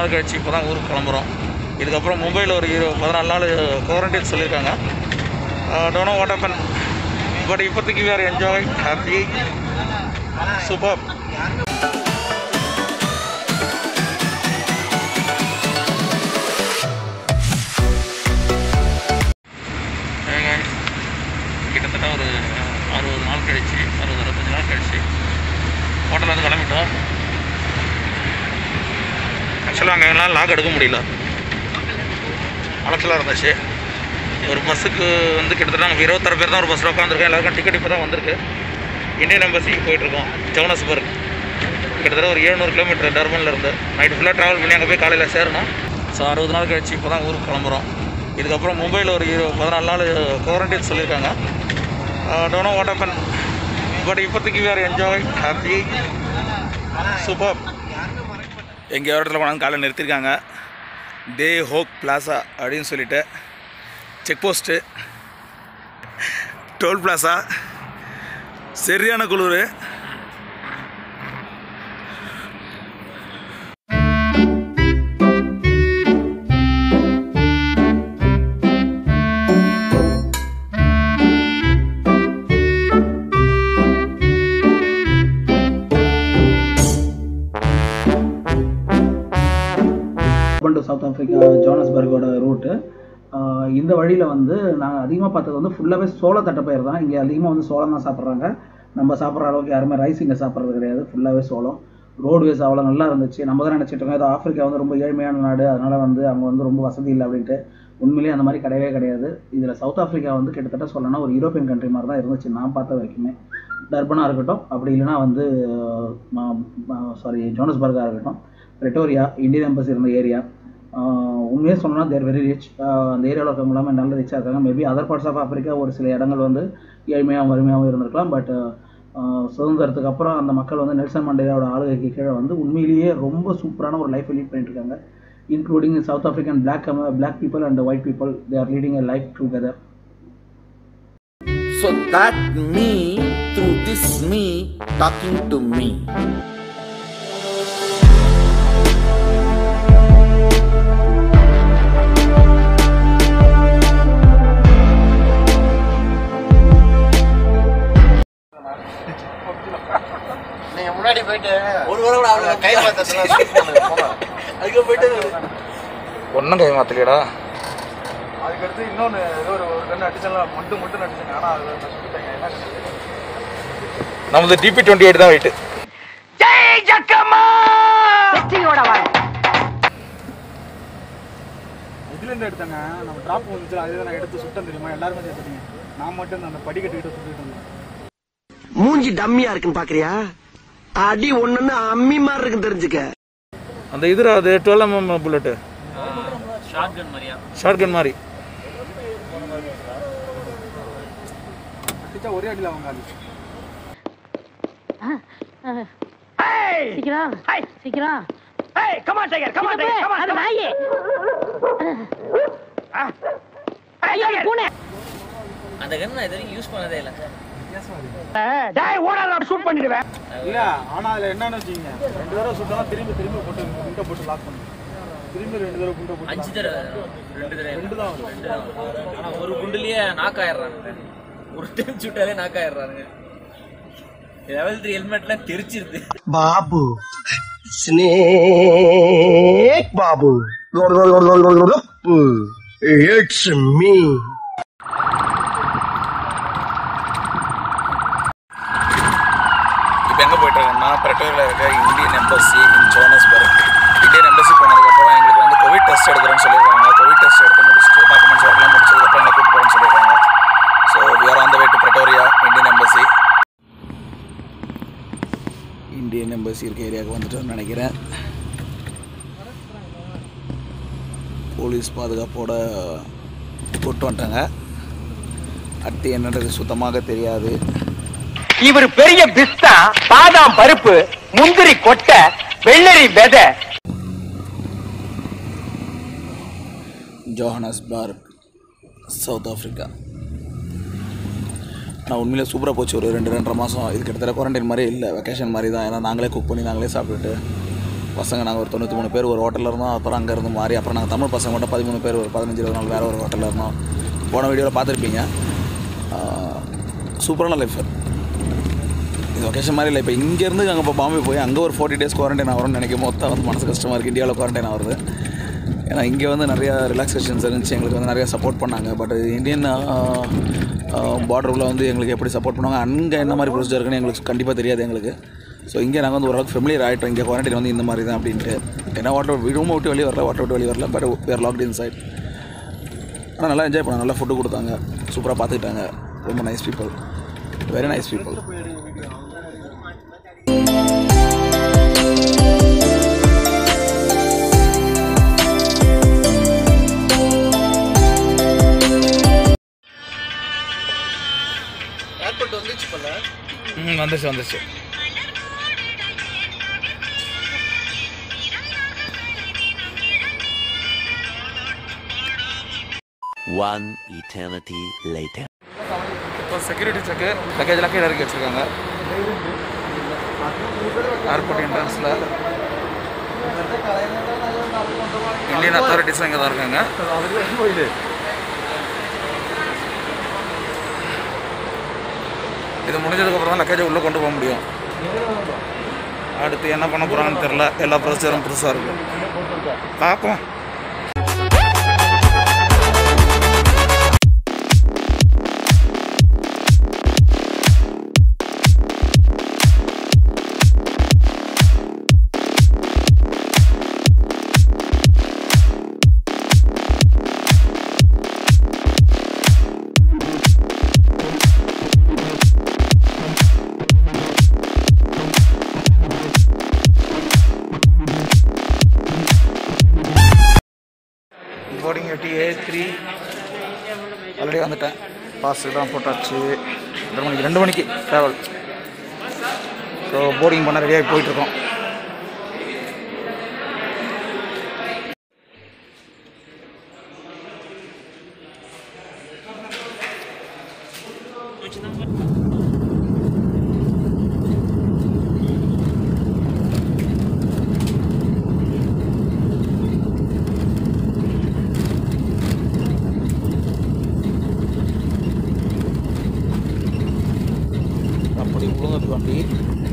நாள் கழிச்சு இப்போ தான் ஊருக்கு கிளம்புறோம் இதுக்கப்புறம் மும்பையில் ஒரு இரு பதினாலு நாள் குவாரண்டைன் சொல்லியிருக்காங்க டோனோ வாட் ஹப்பன் பட் இப்போதைக்கு வேறு என்ஜாய் ஹாப்பி சூப்பர் கிட்டத்தட்ட ஒரு அறுபது நாள் கழிச்சு அறுபது அறுபத்தஞ்சு நாள் கழிச்சு ஹோட்டலில் வந்து கிளம்பிட்டோம் ஆக்சுவலாக அங்கே எல்லாம் லாக் எடுக்க முடியல அலச்சலாக இருந்துச்சு ஒரு பஸ்ஸுக்கு வந்து கிட்டத்தட்ட நாங்கள் இருபத்தாறு பேர் தான் ஒரு பஸ்ஸில் உட்காந்துருக்கோம் எல்லாருக்கும் டிக்கெட் இப்போ தான் வந்திருக்கு இந்தியன் எம்பசிக்கு போயிட்டுருக்கோம் ஜோனஸ்பர்க் கிட்டத்தட்ட ஒரு எழுநூறு கிலோமீட்டர் டர்பனில் இருந்து நைட்டு ஃபுல்லாக ட்ராவல் பண்ணி அங்கே போய் காலையில் சேரணும் ஸோ அறுபது நாள் கழிச்சு இப்போ தான் ஊருக்கு கிளம்புறோம் இதுக்கப்புறம் மும்பையில் ஒரு இரு பதினாலு நாள் குவாரண்டைன் சொல்லியிருக்காங்க டோனோ வாட் ஹப்பன் பட் இப்போதைக்கு வேறு என்ஜாய் ஹாப்பி சூப்பர் எங்கேயோ இடத்துல கொண்டாந்து காலையில் நிறுத்திருக்காங்க தே ஹோக் பிளாசா அப்படின்னு சொல்லிட்டு செக் போஸ்ட்டு டோல் பிளாசா சரியான குளிர் டு சவுத் ஆஃப்ரிக்கா ஜோனஸ்பர்கோட ரூட்டு இந்த வழியில் வந்து நாங்கள் அதிகமாக பார்த்தது வந்து ஃபுல்லாகவே சோள தட்டைப்பயிர் தான் இங்கே அதிகமாக வந்து சோளம் தான் சாப்பிட்றாங்க நம்ம சாப்பிட்ற அளவுக்கு யாருமே ரைஸ் இங்கே சாப்பிட்றது கிடையாது ஃபுல்லாகவே சோளம் ரோட்வேஸ் அவ்வளோ நல்லா இருந்துச்சு நம்ம தான் நினச்சிட்டு இருக்கோம் ஏதோ ஆஃப்ரிக்கா வந்து ரொம்ப ஏழ்மையான நாடு அதனால் வந்து அவங்க வந்து ரொம்ப வசதி இல்லை அப்படின்ட்டு உண்மையிலேயே அந்த மாதிரி கிடையவே கிடையாது இதில் சவுத் ஆஃப்ரிக்கா வந்து கிட்டத்தட்ட சொல்லணும்னா ஒரு யூரோப்பியன் கண்ட்ரி மாதிரி தான் இருந்துச்சு நான் பார்த்த வரைக்குமே டர்பனாக இருக்கட்டும் அப்படி இல்லைன்னா வந்து சாரி ஜோனஸ்பர்காக இருக்கட்டும் பிரெட்டோரியா இந்தியன் எம்பசி இருந்த ஏரியா உண்மையாக சொல்லணும்னா தேர் வெரி ரிச் அந்த ஏரியாவில் இருக்கவங்க எல்லாமே நல்ல ரிச்சாக இருக்காங்க maybe other parts of Africa ஒரு சில இடங்கள் வந்து ஏழ்மையாகவும் வறுமையாகவும் இருந்திருக்கலாம் பட் சுதந்திரத்துக்கு அப்புறம் அந்த மக்கள் வந்து நெல்சன் மண்டேலாவோட ஆளுகைக்கு கீழே வந்து உண்மையிலேயே ரொம்ப சூப்பரான ஒரு லைஃப்பை லீட் பண்ணிட்டு இருக்காங்க including South African black black people and white people they are leading a life together So that me, through this me, talking to me. நீங்க முன்னாடி போயிட்டு ஒரு வாரம் கூட அவளுக்கு கை பார்த்ததுல அதுக்கு போயிட்டு ஒன்றும் கை மாற்றலையடா அதுக்கடுத்து இன்னொன்று ஏதோ ஒரு ஒரு கண்ணு அடிச்சலாம் மட்டும் மட்டும் அடிச்சாங்க ஆனால் அது நான் சொல்லிட்டாங்க என்ன கண்ணு நமது டிபி டுவெண்ட்டி எயிட் தான் வெயிட்டு இதுலேருந்து எடுத்தாங்க நம்ம ட்ராப் வந்துச்சு அதுதான் நான் எடுத்து சுட்டம் தெரியுமா எல்லாருமே சேர்த்துட்டீங்க நான் மட்டும் அந்த படிக்கட்டுக்கிட்ட சுட்டிட்டு இருந்தேன் மூஞ்சி டம்மியா இருக்குன்னு பாக்குறியா அடி ஒண்ணுன்னு அம்மி மாதிரி இருக்குன்னு தெரிஞ்சுக்க அந்த இதுரா அது twelve MM bullet short gun மாதிரி அடிச்சா ஒரே அடியில் அவங்க ஆளு சீக்கிரம் சீக்கிரம் அது நாயே. ஐயோ, அது பூனை. அந்த கன் நான் இது வரைக்கும் யூஸ் பண்ணதே இல்லை இல்ல ஆனா அதுல என்னன்னு வச்சுக்கீங்க ரெண்டு தடவை சுட்டா திரும்பி திரும்பி போட்டு குண்டை போட்டு லாக் பண்ணு திரும்பி ரெண்டு தடவை குண்டை போட்டு அஞ்சு lock தடவை ரெண்டு தடவை ரெண்டு தான் வரும். ரெண்டு தான் வரும். ஆனா ஒரு குண்டுலயே நாக் ஆயிடுறானுங்க ஒரு டைம் சுட்டாலே நாக் ஆயிடுறானுங்க லெவல் த்ரீ ஹெல்மெட்லாம் தெரிச்சிருது Babu snake Babu it's me இப்போ எங்கே போயிட்டு இருக்கோம்னா பிரட்டோரியில் இருக்க Indian embassy in Johannesburg Indian embassy போனதுக்கப்புறம் எங்களுக்கு வந்து கோவிட் டெஸ்ட் எடுக்கிறேன்னு சொல்லியிருக்காங்க கோவிட் டெஸ்ட் எடுத்து முடிச்சுட்டு டாக்குமெண்ட்ஸ் ஒர்க்லாம் முடிச்சதுக்கப்புறம் எங்களை கூப்பிட்டு போகிறேன்னு சொல்லியிருக்காங்க so we are on the way to Pretoria Indian embassy Indian embassy இருக்க ஏரியாவுக்கு வந்துட்டோம்னு நினைக்கிறேன் போலீஸ் பாதுகாப்போட கூப்பிட்டு வந்துட்டாங்க அடுத்து என்னன்றது சுத்தமாக தெரியாது இவர் பெரிய பிஸ்தா பாதாம் பருப்பு முந்திரி கொட்டை வெள்ளரி விதை ஜோஹனஸ்பர்க் சவுத் ஆஃப்ரிக்கா நான் உண்மையிலே சூப்பராக போச்சு ஒரு ரெண்டு ரெண்டரை மாதம் இது கிட்டத்தட்ட குவாரண்டைன் மாதிரி இல்லை வெக்கேஷன் மாதிரி தான் ஏன்னா நாங்களே குக் பண்ணி நாங்களே சாப்பிட்டுட்டு பசங்க நாங்கள் ஒரு தொண்ணூற்றி மூணு பேர் ஒரு ஹோட்டலில் இருந்தோம் அப்புறம் அங்கே இருந்து மாறி அப்புறம் நாங்கள் தமிழ் பசங்க மட்டும் பதிமூணு பேர் ஒரு பதினஞ்சு இருபது நாள் வேறு ஒரு ஹோட்டலில் இருந்தோம் போன வீடியோவில் பார்த்துருப்பீங்க சூப்பரான லைஃப் இது ஒகேஷன் மாதிரி இல்லை இப்போ இங்கேருந்து அங்கே இப்போ பாம்பே போய் அங்கே ஒரு ஃபார்ட்டி டேஸ் குவாரண்டைன் ஆகிறோம்னு நினைக்கும் போது தான் வந்து மனசு கஷ்டமாக இருக்குது இந்தியாவில் குவாரண்டைன் ஆகுறது ஏன்னா இங்கே வந்து நிறையா ரிலாக்ஸேஷன்ஸ் இருந்துச்சு எங்களுக்கு வந்து நிறையா சப்போர்ட் பண்ணாங்க பட் இந்தியன் பார்டரில் வந்து எங்களுக்கு எப்படி சப்போர்ட் பண்ணுவாங்க அங்கே என்ன மாதிரி ப்ரொசீஜர் இருக்குன்னு எங்களுக்கு கண்டிப்பாக தெரியாது எங்களுக்கு ஸோ இங்கே நாங்கள் வந்து ஓரளவுக்கு ஃபெமிலியர் ஆகிட்டோம் இங்கே குவாரண்டைன் வந்து இந்த மாதிரி தான் அப்படின்ட்டு ஏன்னா வாட்டர் ரூமை விட்டு வெளியே வரல வாட்டர் விட்டு வெளியே வரல but we're locked inside ஆனால் நல்லா என்ஜாய் பண்ணாங்க நல்லா ஃபுட்டு கொடுத்தாங்க சூப்பராக பார்த்துக்கிட்டாங்க ரொம்ப nice people very nice people airport வந்துச்சு போல ம் வந்துச்சு வந்துச்சு One eternity later. இப்போ செக்யூரிட்டி செக்கு லக்கேஜ்லாம் கீழே இறக்கி வச்சுருக்காங்க ஏர்போர்ட் என்ட்ரன்ஸில் இந்தியன் அத்தாரிட்டிஸும் இங்கே தான் இருக்காங்க இது முடிஞ்சதுக்கப்புறம் தான் லக்கேஜை உள்ளே கொண்டு போக முடியும் அடுத்து என்ன பண்ண போகிறாங்கன்னு தெரில எல்லா ப்ரொசீஜரும் புதுசாக இருக்குது பார்ப்போம் போர்டிங் எட்டி ஏ த்ரீ ஆல்ரெடி வந்துட்டேன் பாஸ் தான் போட்டாச்சு ரெண்டு மணிக்கு ரெண்டு மணிக்கு ட்ராவல் ஸோ போர்டிங் பண்ண ரெடியாகி போயிட்டுருக்கோம் அப்படி விழுந்தது வண்டி